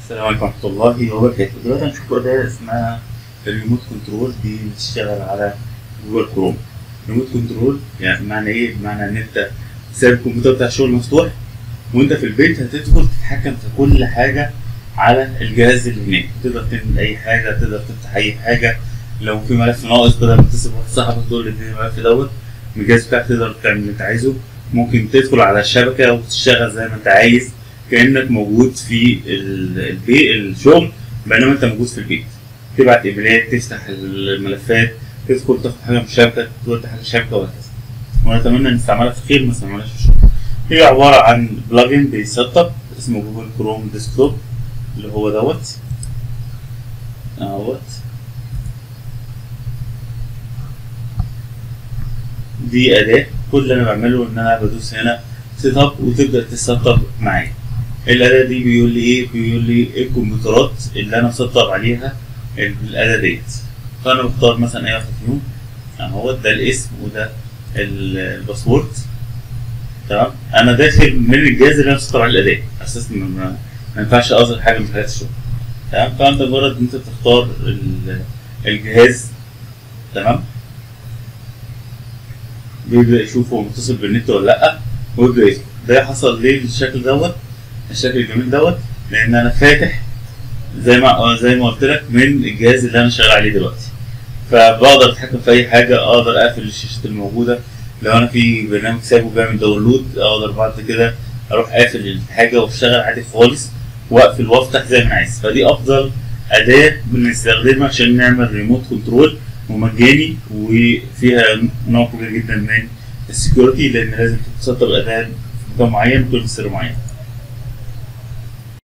السلام عليكم ورحمة الله وبركاته دلوقتي هنشوف أداة اسمها الريموت كنترول دي بتشتغل على جوجل كروم ريموت كنترول يعني بمعنى ايه؟ بمعنى ان انت سايب الكمبيوتر بتاع الشغل مفتوح وانت في البيت هتدخل تتحكم في كل حاجة على الجهاز اللي هناك تقدر تعمل اي حاجة تقدر تفتح اي حاجة لو في ملف ناقص بدل ما تتصل بواحد صاحبك تقول له اديني الملف دوت من الجهاز بتاعك تقدر تعمل اللي انت عايزه ممكن تدخل على الشبكة وتشتغل زي ما انت عايز كانك موجود في ال- البيت الشغل بينما انت موجود في البيت تبعت ايميلات تفتح الملفات تدخل تاخد حاجه من الشبكه تودي حاجه الشبكه وهكذا ونتمنى ان نستعملها في خير ما استعملهاش في الشغل هي عباره عن بلجن بيسطب اسمه جوجل كروم ديسكتوب اللي هو دوت اهوت دي اداه كل اللي انا بعمله ان انا بدوس هنا سيت اب وتبدا تسطب معايا الاداه دي بيقول لي ايه بيقول لي ايه الكمبيوترات اللي انا مسطب عليها الاداه ديت فانا بختار مثلا اي واحده فيهم اهو ده الاسم وده ال- الباسورد تمام انا داخل من الجهاز اللي انا مسطب عليه الاداه اساسا ما ما- ما ينفعش اظهر حاجه من حاجات الشغل تمام فانت مجرد انت تختار ال- الجهاز تمام بيبدا يشوف هو متصل بالنت ولا لا ويبدا يدخل ده حصل ليه بالشكل دوت الشكل الجميل دوت لان انا فاتح زي ما زي ما قلت لك من الجهاز اللي انا شغال عليه دلوقتي فبقدر اتحكم في اي حاجه اقدر اقفل الشاشات الموجوده لو انا في برنامج سايبه بيعمل داونلود اقدر بعد كده اروح قافل الحاجه واشتغل عادي خالص واقفل وافتح زي ما انا عايز فدي افضل اداه بنستخدمها عشان نعمل ريموت كنترول ومجاني وفيها نوع كبير جدا من السكيورتي لان لازم تسطب الاداه في مكان معين بكل سر معين